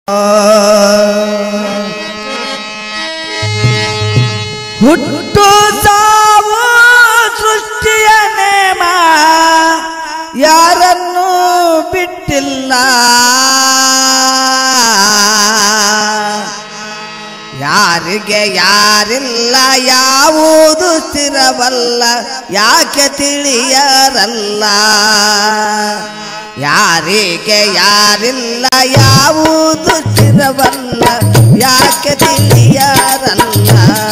ಹುಟ್ಟು ಸಾವು ಸೃಷ್ಟಿಯ ನೇಮ ಯಾರನ್ನೂ ಬಿಟ್ಟಿಲ್ಲ ಯಾರಿಗೆ ಯಾರಿಲ್ಲ ಯಾವುದು ಸ್ಥಿರವಲ್ಲ ಯಾಕೆ ತಿಳಿಯರಲ್ಲ ಯಾರಿಗೆ ಯಾರಿಲ್ಲ ಯಾವುದು ಸ್ಥಿರವಲ್ಲ ಯಾಕೆ ತಿಳಿಯರಲ್ಲ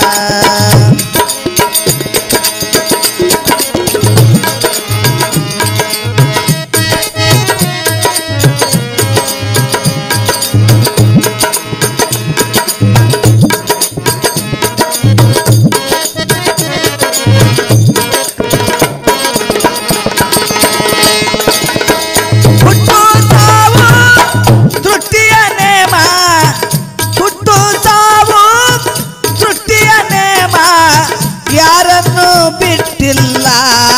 ಹುಟ್ಟು ಸಾವು ಸೃಷ್ಟಿಯ ನೇಮ ಹುಟ್ಟು ಸಾವು ಸೃಷ್ಟಿಯ ನೇಮ ಯಾರನ್ನು ಬಿಟ್ಟಿಲ್ಲ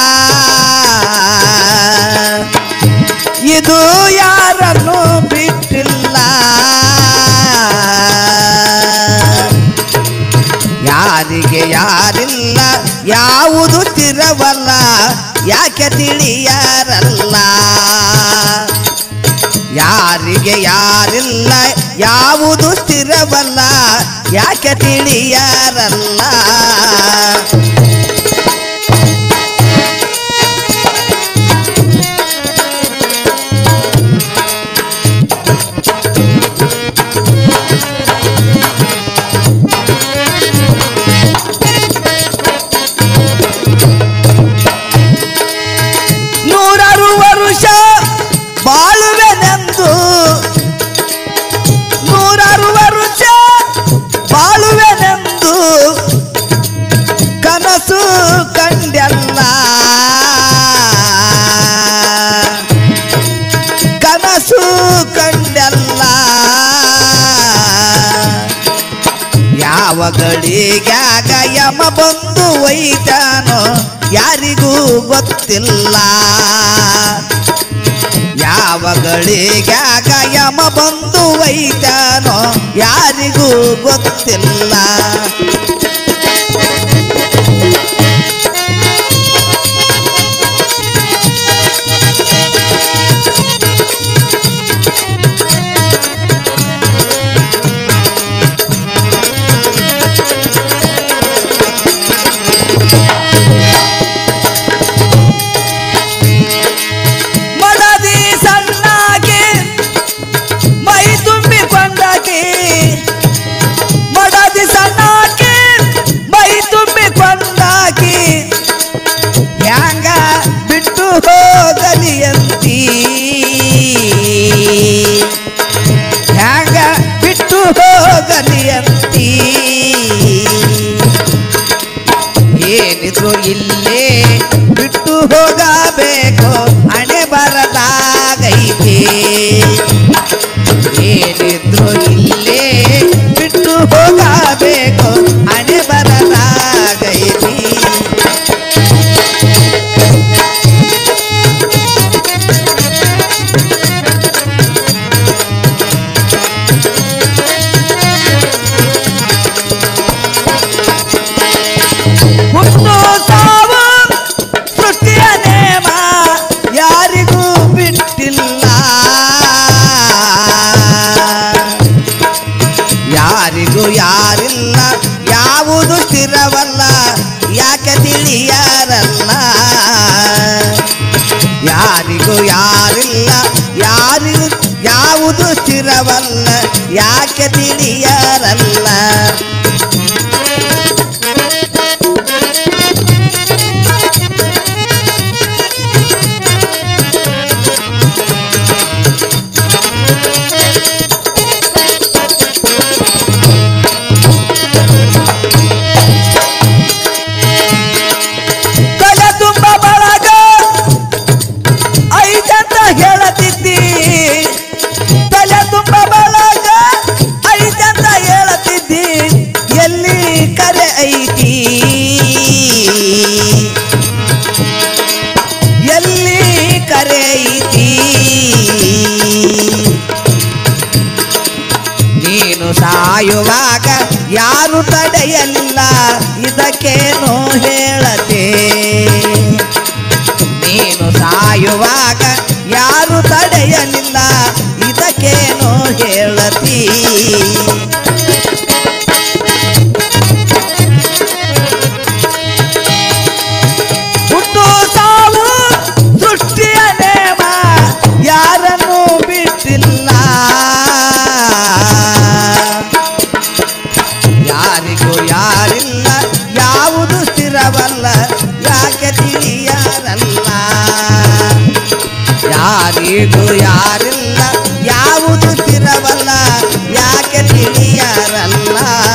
ಇದು ಯಾರನ್ನು ಬಿಟ್ಟಿಲ್ಲ ಯಾರಿಗೆ ಯಾರಿಲ್ಲ ಯಾವುದು ಸ್ಥಿರವಲ್ಲ ಯಾಕೆ ತಿಳಿಯರಲ್ಲ ಯಾರಿಗೆ ಯಾರಿಲ್ಲ ಯಾವುದು ಸ್ಥಿರವಲ್ಲ ಯಾಕೆ ತಿಳಿಯರಲ್ಲ ನೂರಾರು ವರುಷ ಬಾಳುವೆನೆಂದು ನೂರಾರು ವರುಷ ಬಾಳುವೆನೆಂದು ಕನಸು ಕಂಡೆಲ್ಲ ಕನಸು ಕಂಡೆಲ್ಲ ಯಾವ ಗಳಿಗ್ಯಾಗ ಯಮ ಬಂದು ಒಯ್ತಾನೋ ಯಾರಿಗೂ ಗೊತ್ತಿಲ್ಲ ಯಾವ ಗಳಿಗ್ಯಾಗ ಯಮ ಬಂದು ಒಯ್ತಾನೋ ಯಾರಿಗೂ ಗೊತ್ತಿಲ್ಲ ಮಡದಿ ಸಣ್ಣಾಗಿ ಮೈ ತುಂಬಿಕೊಂಡಾಗಿ ಮಡದಿ ಸಣ್ಣಾಗಿ ಮೈ ತುಂಬಿಕೊಂಡಾಗಿ ಹ್ಯಾಂಗ ಬಿಟ್ಟು ಹೋಗಲಿಯಂತಿ ಹ್ಯಾಂಗ ಬಿಟ್ಟು ಹೋಗಲಿಯಂತಿ ಏನಿದ್ರು ಇಲ್ಲೇ ಬಿಟ್ಟು ಹೋಗಬೇಕು ಹಣೆ ಬರದಾಗೈತೆ ಏನಿದ್ರು ಇಲ್ಲೇ ಬಿಟ್ಟು ಹೋಗಬೇಕು ಹಣೆ ಬರದಾಗೈತಿ ಹುಟ್ಟು ಸಾವು ಸೃಷ್ಟಿಯ ನೇಮ ಯಾರಿಗೂ ಬಿಟ್ಟಿಲ್ಲ ಯಾರಿಗೂ ಯಾರಿಲ್ಲ ಯಾವುದು ಸ್ಥಿರವಲ್ಲ ಯಾಕೆ ತಿಳಿಯಾರಲ್ಲ ಯಾರಿಗೂ ಯಾರಿಲ್ಲ ಯಾರಿಗೂ ಯಾವುದು ಸ್ಥಿರವಲ್ಲ ಯಾಕೆ ತಿಳಿಯಾರಲ್ಲ ತಲೆ ತುಂಬ ಬಳಗ ಐದಂತ ಹೇಳತಿದ್ದಿ ತಲೆ ತುಂಬ ಬಳಗ ಐದಂತ ಹೇಳತಿದ್ದಿ ನೀನು ಸಾಯುವಾಗ ಯಾರು ತಡೆಯಲಿಲ್ಲ ಇದಕ್ಕೇನು ಹೇಳತೆ ನೀನು ಸಾಯುವಾಗ ಯಾರು ತಡೆಯಲಿಲ್ಲ ಇದಕ್ಕೇನು ಹೇಳತಿ ಹುಟ್ಟು ಸಾವು ಸೃಷ್ಟಿಯ ನೇಮ ಯಾರನ್ನು ಬಿಟ್ಟಿಲ್ಲ ಯಾರಿಗೂ ಯಾರಿಲ್ಲ ಯಾವುದು ಸ್ಥಿರವಲ್ಲ ಯಾಕೆ ತಿಳಿಯಾರಲ್ಲ ಯಾರಿಗೂ ಯಾರಿಲ್ಲ ಯಾವುದು ಸ್ಥಿರವಲ್ಲ ಯಾಕೆ ತಿಳಿಯಾರಲ್ಲ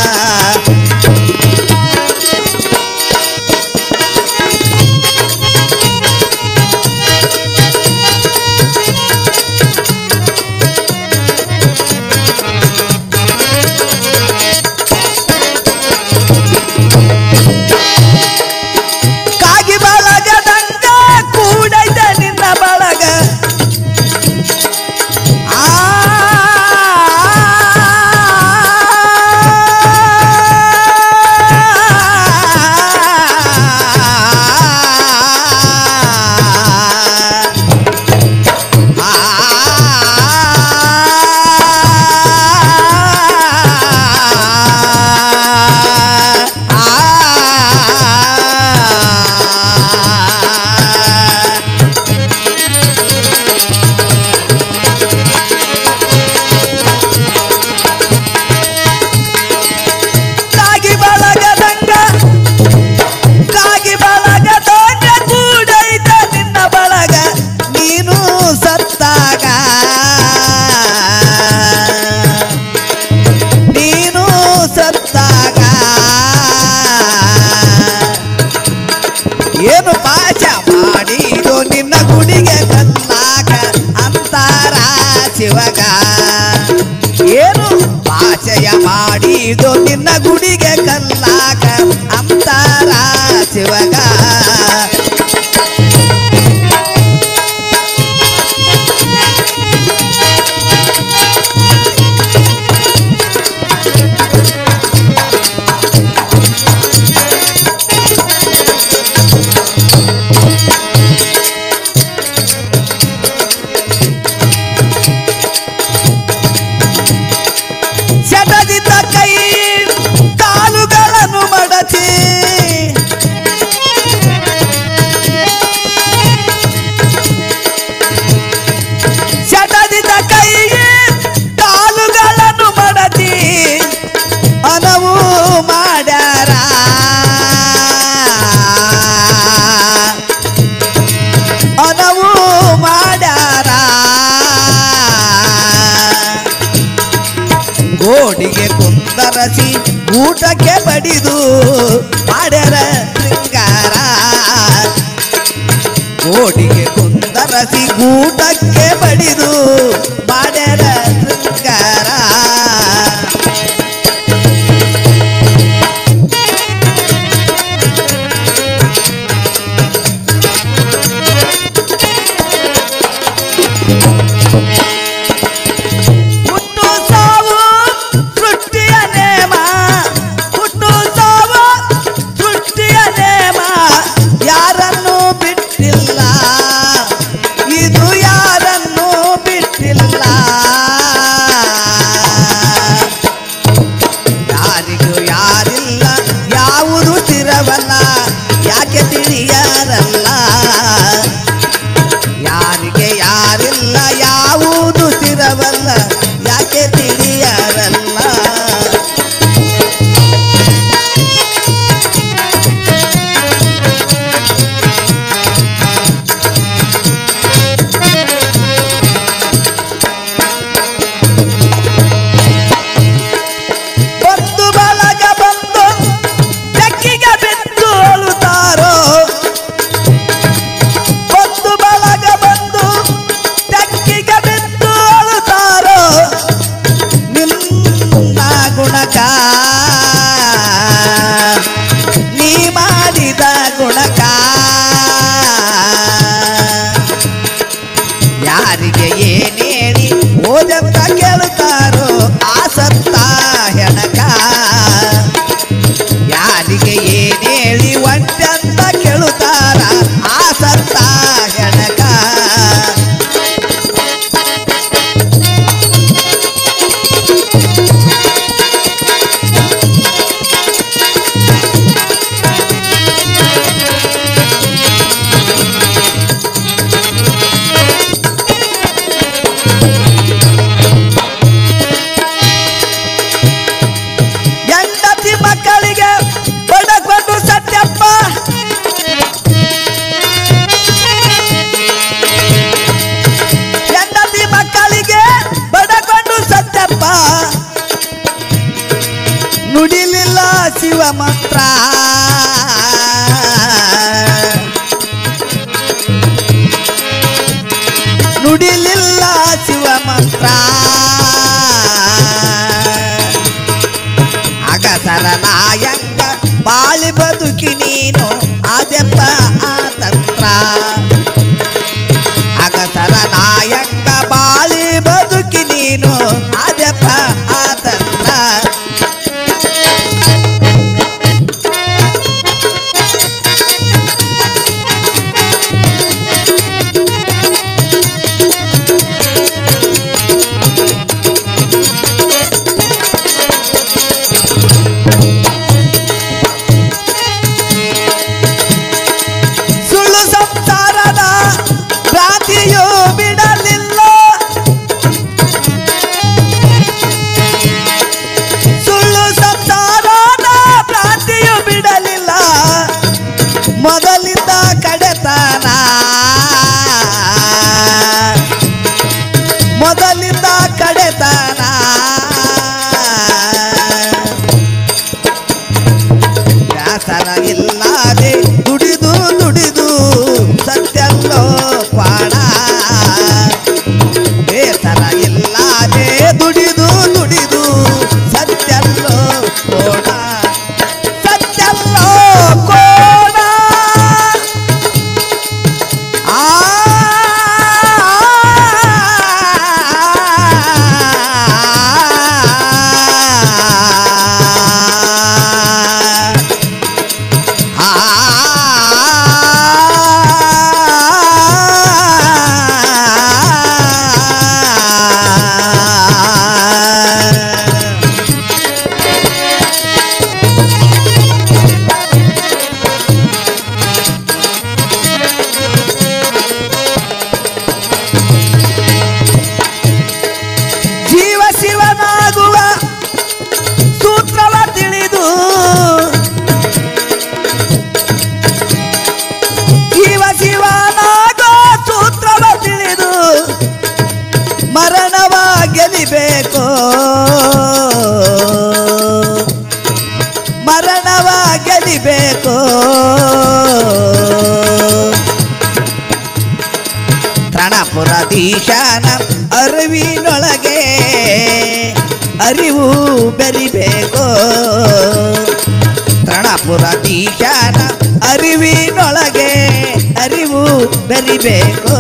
ಕಾಗಿ ಬಳಗದಂಗ ಕೂಡೈತ ನಿನ್ನ ಬಳಗ ಆ ಕಾಗಿ ಬಳಗದಂಗ ಕಾಗಿ ಬಳಗದಂಗ ಕೂಡೈತ ನಿನ್ನ ಬಳಗ ನೀನು ಸತ್ತಾಗ ನೀನು ಸತ್ತಾಗ ಏನು ಪಾಚ ಮಾಡಿದು ನಿನ್ನ ಗುಡಿಗೆ ಕಲ್ಲಾಗ ಅಂತಾರ ಶಿವಗ ಏನು ಪಾಚಯ ಮಾಡಿದು ನಿನ್ನ ಗುಡಿಗೆ ಕಲ್ಲಾಗ ಅಂತಾರ ಶಿವಗ ಶಟದಿದ್ದ ಕೈ ಕಾಲುಗಳನ್ನು ಮಡಚಿ ಶಟದಿದ್ದ ಕೈ ಕಾಲುಗಳನ್ನು ಮಡಚಿ ಅನವು ಮಾಡ್ಯಾರ ಅನವು ಮಾಡ್ಯಾರ ಗೋಡಿಗೆ ಕುಂದರಸಿ ಊಟಕ್ಕೆ ಬಡಿದು ಮಾಡ್ಯಾರ ಶೃಂಗಾರ ಗೋಡಿಗೆ ಕುಂದರಸಿ ಊಟಕ್ಕೆ ಬಡಿದು ಮಾಡ್ಯಾರ ಶೃಂಗಾರ ಹುಟ್ಟು ಸಾವು ಸೃಷ್ಟಿಯ ನೇಮ ಹುಟ್ಟು ಸಾವು ಸೃಷ್ಟಿಯ ನೇಮ ಯಾರನ್ನು ಬಿಟ್ಟಿಲ್ಲ ಇದು ಯಾರನ್ನು ಬಿಟ್ಟಿಲ್ಲ ಯಾರಿಗೂ ಯಾರಿಲ್ಲ ಯಾವುದು ಸ್ಥಿರವಲ್ಲ ಯಾಕೆ ತಿಳಿಯಾರಲ್ಲ ಯಾರಿಗೆ ಯಾರಿಲ್ಲ ಯಾವುದು ಸ್ಥಿರವಲ್ಲ ಯಾಕೆ ತಿಳಿಯಾರಲ್ಲ ಬಂದು ಬಳಗ ಬಂದು ಬೆಕ್ಕಿಗೆ ಬಿದ್ದು ಅಳುತ್ತಾರೋ ಬಂದು ಬಳಗ ಬಂದು ಬೆಕ್ಕಿಗೆ ಬಿದ್ದು ಅಳುತ್ತಾರೋ ನಿನ್ನ ಗುಣಕ ನೀ ಮಾಡಿದ ಗುಣಕ ಯಾರಿಗೆ ಏನೇಳಿ ಓದಂತ ಕೇಳುತ್ತಾರೋ ಆ ಸತ್ತ ಮಂತ್ರ ನುಡಿಲಿಲ್ಲ ಶಿವ ಮಂತ್ರ ಅಗಸರ ನಾಯಂಗ ಬಾಳಿ ಬದುಕಿ ನೀನು ಅದೆಪ್ಪ ಆ ತಂತ್ರ ಅಗಸರ ನಾಯಂಗ ಬಾಳಿ ಬದುಕಿ ನೀನು ಅದೆಪ್ಪ ಆ ತಂತ್ರ ಸುಳ್ಳು ಸಂಸಾರದ ಭ್ರಾಂತಿಯು ಬಿಡಲಿಲ್ಲ ಸುಳ್ಳು ಸಂಸಾರದ ಭ್ರಾಂತಿಯು ಬಿಡಲಿಲ್ಲ ಮೊದಲಿದ್ದ ಕಡೆತನ ಮೊದಲಿದ್ದ ಕಡೆತನ ವ್ಯಾಸರ ಇಲ್ಲದೆ ದುಡಿದು ದುಡಿದು ಸತ್ಯಲ್ಲೋ ಕ್ವಾಣ ಬೇಸರ ಇಲ್ಲದೆ ದುಡಿದು ದುಡಿದು ಸತ್ಯಲ್ಲೋ ಕೋಣ ಸತ್ಯಲ್ಲೋ ಕೋಣ ಆ ಜೀವ ಶಿವನಾಗುವ ಸೂತ್ರವ ತಿಳಿದು ಜೀವ ಶಿವನಾಗುವ ಸೂತ್ರವ ತಿಳಿದು ಮರಣವ ಗೆಲಿಬೇಕು ಮರಣವ ಗೆಲಿಬೇಕು ತ್ರಣಪುರದೀಶನ ಅರಿವಿನೊಳಗೆ ಅರಿವು ಬೆರಿಬೇಕು ತ್ರಣಪುರದೀಶನ ಅರಿವಿನೊಳಗೆ ಅರಿವು ಬೆರಿಬೇಕು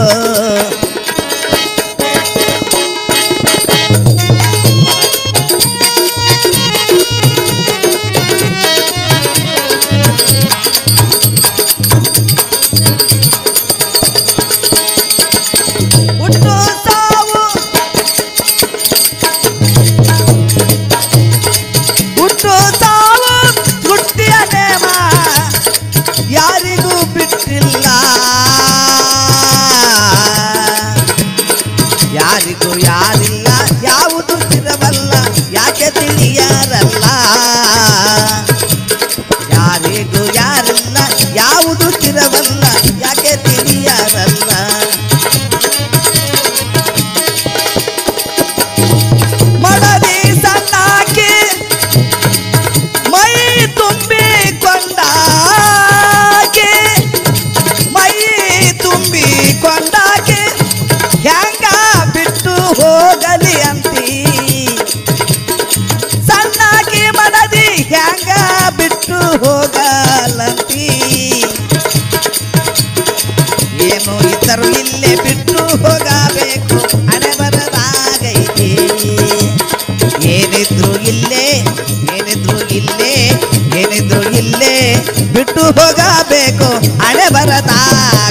ಹುಟ್ಟು ಸಾವು ಹುಟ್ಟು ಸಾವು ಹುಟ್ಟಿಯ ನೇಮ ಯಾರಿಗೂ ಬಿಟ್ಟಿಲ್ಲ ಯಾರಿಗೂ ಯಾರಿಲ್ಲ ಯಾವುದು ಸ್ಥಿರವಲ್ಲ ಯಾಕೆ ತಿಳಿಯಾರಲ್ಲ ಯಾರಿಗೂ ಯಾರಿಲ್ಲ ಯಾವುದು ಸ್ಥಿರವಲ್ಲ ಯಾಕೆ ತಿಳಿಯಾರಲ್ಲ ಮಡದಿ ಸಣ್ಣಾಕಿ ಮೈ ತುಂಬಿಕೊಂಡಾಕಿ ಮೈ ತುಂಬಿಕೊಂಡಾಕಿ ಹ್ಯಾಂಗ ಬಿಟ್ಟು ಹೋಗಲಿ ಅಂತಿ ಸಣ್ಣಾಕಿ ಮಡದಿ ಹ್ಯಾಂಗ ಬಿಟ್ಟು ಹೋಗಲಂತಿ ಏನು ಇದ್ದರು ಇಲ್ಲೇ ಬಿಟ್ಟು ಹೋಗಬೇಕು ಹಣೆ ಬರದಾಗೈತಿ ಏನಿದ್ರು ಇಲ್ಲೇ ಏನಿದ್ರು ಇಲ್ಲೇ ಏನಿದ್ರು ಇಲ್ಲೇ ಬಿಟ್ಟು ಹೋಗಬೇಕು ಹಣೆ ಬರದಾಗೈತಿ